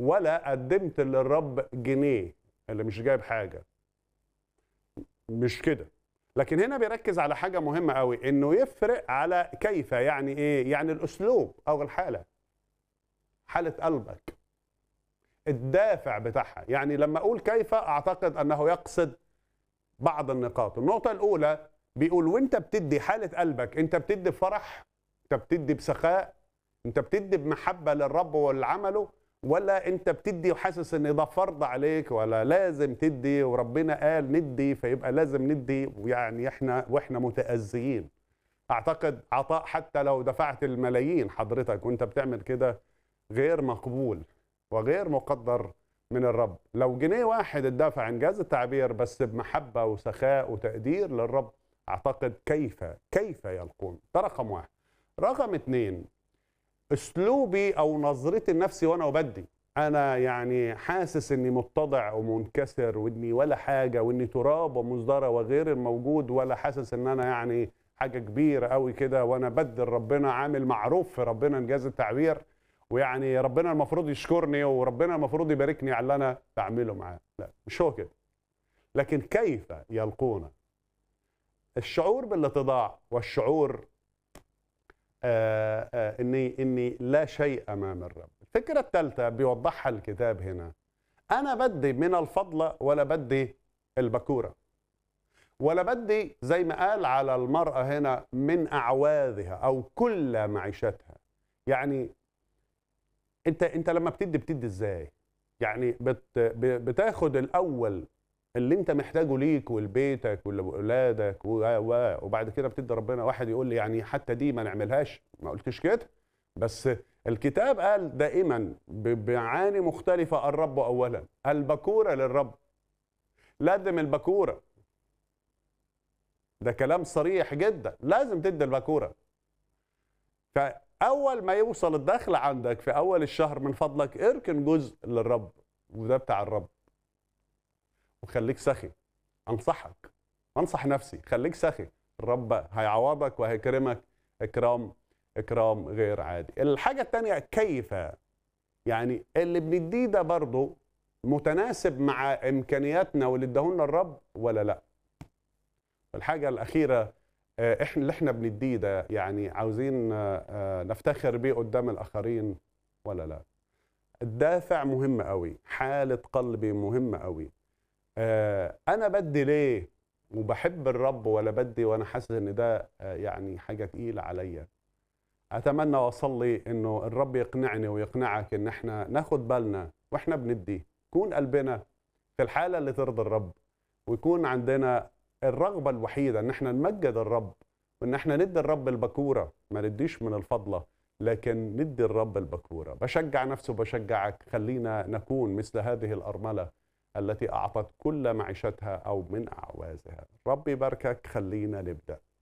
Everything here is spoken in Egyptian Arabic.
ولا قدمت للرب جنيه اللي مش جايب حاجه مش كده لكن هنا بيركز على حاجه مهمه قوي انه يفرق على كيف يعني ايه يعني الاسلوب او الحاله حاله قلبك الدافع بتاعها يعني لما اقول كيف اعتقد انه يقصد بعض النقاط النقطه الاولى بيقول وانت بتدي حاله قلبك انت بتدي بفرح انت بتدي بسخاء انت بتدي بمحبه للرب ولعمله ولا انت بتدي وحاسس ان ده فرض عليك ولا لازم تدي وربنا قال ندي فيبقى لازم ندي ويعني احنا واحنا متأذيين اعتقد عطاء حتى لو دفعت الملايين حضرتك وانت بتعمل كده غير مقبول وغير مقدر من الرب لو جنيه واحد اتدفع انجاز التعبير بس بمحبه وسخاء وتقدير للرب اعتقد كيف كيف يلقون ده رقم واحد رقم اتنين اسلوبي او نظرتي لنفسي وانا بدي انا يعني حاسس اني متضع ومنكسر واني ولا حاجه واني تراب ومزدرى وغير الموجود ولا حاسس ان انا يعني حاجه كبيره قوي كده وانا بدي ربنا عامل معروف في ربنا انجاز التعبير ويعني ربنا المفروض يشكرني وربنا المفروض يباركني على اللي انا بعمله معاه لا مش هو كده لكن كيف يلقون الشعور بالاتضاع والشعور آه آه اني اني لا شيء امام الرب الفكره الثالثه بيوضحها الكتاب هنا انا بدي من الفضل ولا بدي البكوره ولا بدي زي ما قال على المراه هنا من اعواذها او كل معيشتها يعني انت انت لما بتدي بتدي ازاي يعني بت بتاخد الاول اللي انت محتاجه ليك ولبيتك ولاولادك وبعد كده بتدي ربنا واحد يقول لي يعني حتى دي ما نعملهاش ما قلتش كده بس الكتاب قال دائما بمعاني مختلفة الرب أولا البكورة للرب لازم البكورة ده كلام صريح جدا لازم تدي البكورة فأول ما يوصل الدخل عندك في أول الشهر من فضلك اركن جزء للرب وده بتاع الرب وخليك سخي انصحك انصح نفسي خليك سخي الرب هيعوضك وهيكرمك اكرام اكرام غير عادي الحاجه الثانيه كيف يعني اللي بنديه ده برضه متناسب مع امكانياتنا واللي اداهولنا الرب ولا لا الحاجه الاخيره احنا اللي احنا بنديه ده يعني عاوزين نفتخر بيه قدام الاخرين ولا لا الدافع مهم قوي حاله قلبي مهمه قوي انا بدي ليه وبحب الرب ولا بدي وانا حاسس ان ده يعني حاجه تقيله عليا اتمنى واصلي انه الرب يقنعني ويقنعك ان احنا ناخد بالنا واحنا بندي يكون قلبنا في الحاله اللي ترضي الرب ويكون عندنا الرغبه الوحيده ان احنا نمجد الرب وان احنا ندي الرب البكوره ما نديش من الفضله لكن ندي الرب البكوره بشجع نفسي وبشجعك خلينا نكون مثل هذه الارمله التي أعطت كل معيشتها أو من أعوازها ربي يباركك خلينا نبدأ